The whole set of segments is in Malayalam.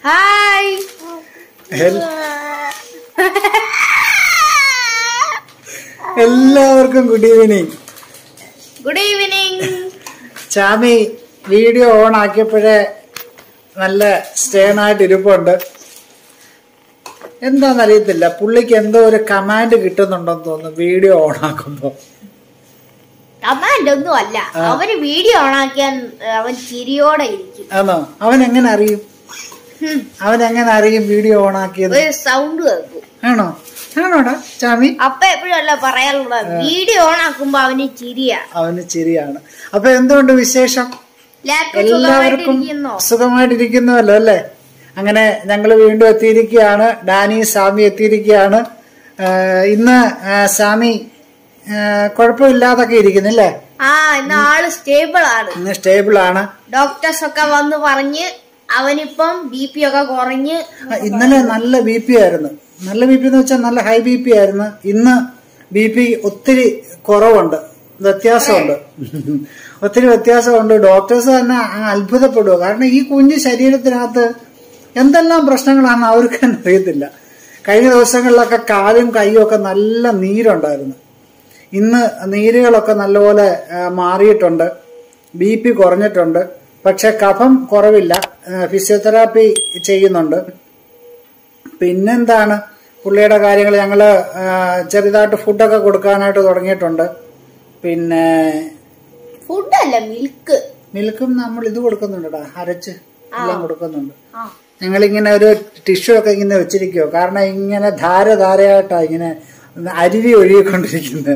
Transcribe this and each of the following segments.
ഹായ് എൽ- എല്ലാവർക്കും good evening good evening Chami video on ആക്കിയപ്പോഴേ നല്ല സ്റ്റേൺ ആയിട്ട് ഇരിപ്പുണ്ട് എന്താണെന്നറിയത്തില്ല പുള്ളിക്ക് എന്തോ ഒരു കമാൻഡ് കിട്ടുന്നുണ്ടെന്ന് തോന്നുന്നു വീഡിയോ ഓൺ ആക്കുമ്പോ കമാൻഡ് ഒന്നും അല്ല അവന് വീഡിയോ ഓണാക്കിയാൽ അവൻ ചിരിയോടെ ഇരിക്കും ആണോ അവൻ എങ്ങനെ അറിയും ഹും. അവൻ എങ്ങനെ അറിയും വീഡിയോ ഓൺ ആക്കിയത് ഒരു സൗണ്ട് കേൾക്കും ആണോ ആണോടാ ചാമി അപ്പ എപ്പോഴും അല്ല പറയാനുള്ളത് വീഡിയോ ഓൺ ആക്കുമ്പോ അവന് ചിരിയാ അവന് ചിരിയാണ് അപ്പൊ എന്തുകൊണ്ട് വിശേഷം ലാപ്ടോപ്പ് എല്ലാവർക്കും സുഖമായിട്ടിരിക്കുന്നോ സുഖമായിട്ടിരിക്കുന്നുവല്ലോ അല്ലേ അങ്ങനെ ഞങ്ങൾ വീണ്ടും എത്തിയിരിക്കുകയാണ് ഡാനി സാമി എത്തിയിരിക്കുകയാണ് ആഹ് ഇന്ന് ആഹ് സാമി ആഹ് കുഴപ്പമില്ലാതൊക്കെ ഇരിക്കുന്നില്ലേ ആ ഇന്ന് ആള് സ്റ്റേബിൾ ആണ് ഇന്ന് സ്റ്റേബിൾ ആണ് ഡോക്ടേഴ്സ് ഒക്കെ വന്ന് പറഞ്ഞ് അവനിപ്പം ബി പി ഒക്കെ കുറഞ്ഞ് ആ, ഇന്നലെ നല്ല ബി പി ആയിരുന്നു നല്ല ബി പി എന്ന് വെച്ചാൽ നല്ല ഹൈ ബി പി ആയിരുന്നു ഇന്ന് ബി പി ഒത്തിരി കുറവുണ്ട് വ്യത്യാസമുണ്ട് ഒത്തിരി വ്യത്യാസമുണ്ട് ഡോക്ടേഴ്സ് തന്നെ അത്ഭുതപ്പെടുക കാരണം ഈ കുഞ്ഞു ശരീരത്തിനകത്ത് എന്തെല്ലാം പ്രശ്നങ്ങളാണെന്ന് അവർക്ക് തന്നെ അറിയത്തില്ല കഴിഞ്ഞ ദിവസങ്ങളിലൊക്കെ കാലും കൈയും ഒക്കെ നല്ല നീരുണ്ടായിരുന്നു ഇന്ന് നീരുകളൊക്കെ നല്ലപോലെ ആ, മാറിയിട്ടുണ്ട് ബി പി കുറഞ്ഞിട്ടുണ്ട് പക്ഷെ കഫം കുറവില്ല ആ, ഫിസിയോതെറാപ്പി ചെയ്യുന്നുണ്ട് പിന്നെന്താണ് പുള്ളിയുടെ കാര്യങ്ങൾ ഞങ്ങൾ ചെറുതായിട്ട് ഫുഡൊക്കെ കൊടുക്കാനായിട്ട് തുടങ്ങിയിട്ടുണ്ട് പിന്നെ ഫുഡല്ല മിൽക്ക് മിൽക്കും നമ്മൾ ഇത് കൊടുക്കുന്നുണ്ടടാ അരച്ച് എല്ലാം കൊടുക്കുന്നുണ്ട് ആ ഞങ്ങളിങ്ങനെ ഒരു ടിഷ്യൂ ഒക്കെ ഇങ്ങനെ വെച്ചിരിക്കുവോ കാരണം ഇങ്ങനെ ധാര ധാരയായിട്ടാ ഇങ്ങനെ അരുവി ഒഴുകിക്കൊണ്ടിരിക്കുന്നത്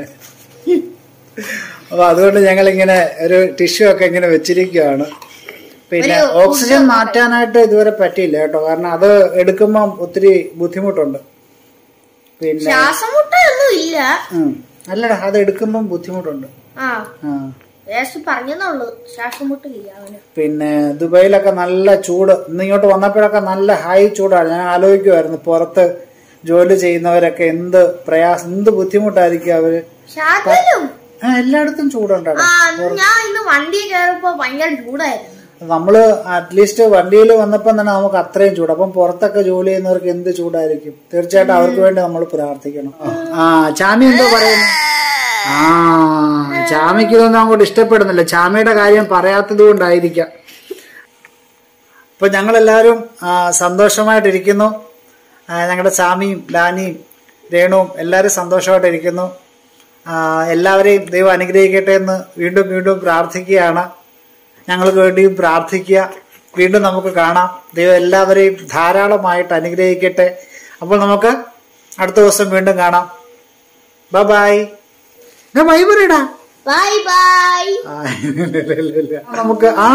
അപ്പൊ അതുകൊണ്ട് ഞങ്ങൾ ഇങ്ങനെ ഒരു ടിഷ്യൂ ഒക്കെ ഇങ്ങനെ വെച്ചിരിക്കുകയാണ് പിന്നെ ഒരു ഓക്സിജൻ മാറ്റാനായിട്ട് ഇതുവരെ പറ്റിയില്ല കേട്ടോ കാരണം അത് എടുക്കുമ്പം ഒത്തിരി ബുദ്ധിമുട്ടുണ്ട് പിന്നെ ശ്വാസം മുട്ടൊന്നും ഇല്ല ഉം. അല്ലടാ അത് എടുക്കുമ്പം ബുദ്ധിമുട്ടുണ്ട് ആ ആ വേസ്റ്റ് പറഞ്ഞെന്നുള്ളു ശ്വാസം മുട്ടില്ല അവന് പിന്നെ ദുബായിലൊക്കെ നല്ല ചൂട് ഇന്ന് ഇങ്ങോട്ട് വന്നപ്പോഴൊക്കെ നല്ല ഹൈ ചൂടാണ് ഞാൻ ആലോചിക്കുമായിരുന്നു പുറത്ത് ജോലി ചെയ്യുന്നവരൊക്കെ എന്ത് പ്രയാസം എന്ത് ബുദ്ധിമുട്ടായിരിക്കും അവര് ഷാദിലും ആ എല്ലായിടത്തും ചൂടുണ്ടാണ് ആ ഞാൻ ഇന്ന് വണ്ടി കയറിയപ്പോ ഭയങ്കര ചൂടായിരുന്നു നമ്മള് അറ്റ്ലീസ്റ്റ് വണ്ടിയിൽ വന്നപ്പം തന്നെ നമുക്ക് അത്രയും ചൂട് അപ്പം പുറത്തൊക്കെ ജോലി ചെയ്യുന്നവർക്ക് എന്ത് ചൂടായിരിക്കും തീർച്ചയായിട്ടും അവർക്ക് വേണ്ടി നമ്മൾ പ്രാർത്ഥിക്കണം ആ ചാമി എന്തോ പറയുന്നു ആ ചാമിക്ക് ഇതൊന്നും അങ്ങോട്ട് ഇഷ്ടപ്പെടുന്നില്ല ചാമിയുടെ കാര്യം പറയാത്തത് കൊണ്ടായിരിക്കാം അപ്പൊ ഞങ്ങളെല്ലാവരും ആ, സന്തോഷമായിട്ടിരിക്കുന്നു ആ, ഞങ്ങളുടെ ചാമിയും ഡാനിയും രേണുവും എല്ലാവരും സന്തോഷമായിട്ടിരിക്കുന്നു ആ, എല്ലാവരെയും ദൈവം അനുഗ്രഹിക്കട്ടെ എന്ന് വീണ്ടും വീണ്ടും പ്രാർത്ഥിക്കുകയാണ് ഞങ്ങൾക്ക് വേണ്ടിയും പ്രാർത്ഥിക്കുക വീണ്ടും നമുക്ക് കാണാം ദൈവം എല്ലാവരെയും ധാരാളമായിട്ട് അനുഗ്രഹിക്കട്ടെ അപ്പോൾ നമുക്ക് അടുത്ത ദിവസം വീണ്ടും കാണാം ബൈ ബൈ ബൈ പറയടാ ബൈ ബൈ ആ, ഇല്ല, ഇല്ല, ഇല്ല, ഇല്ല. നമുക്ക് ആ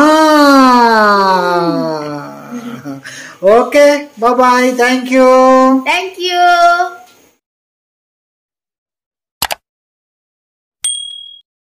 okay bye bye thank you thank U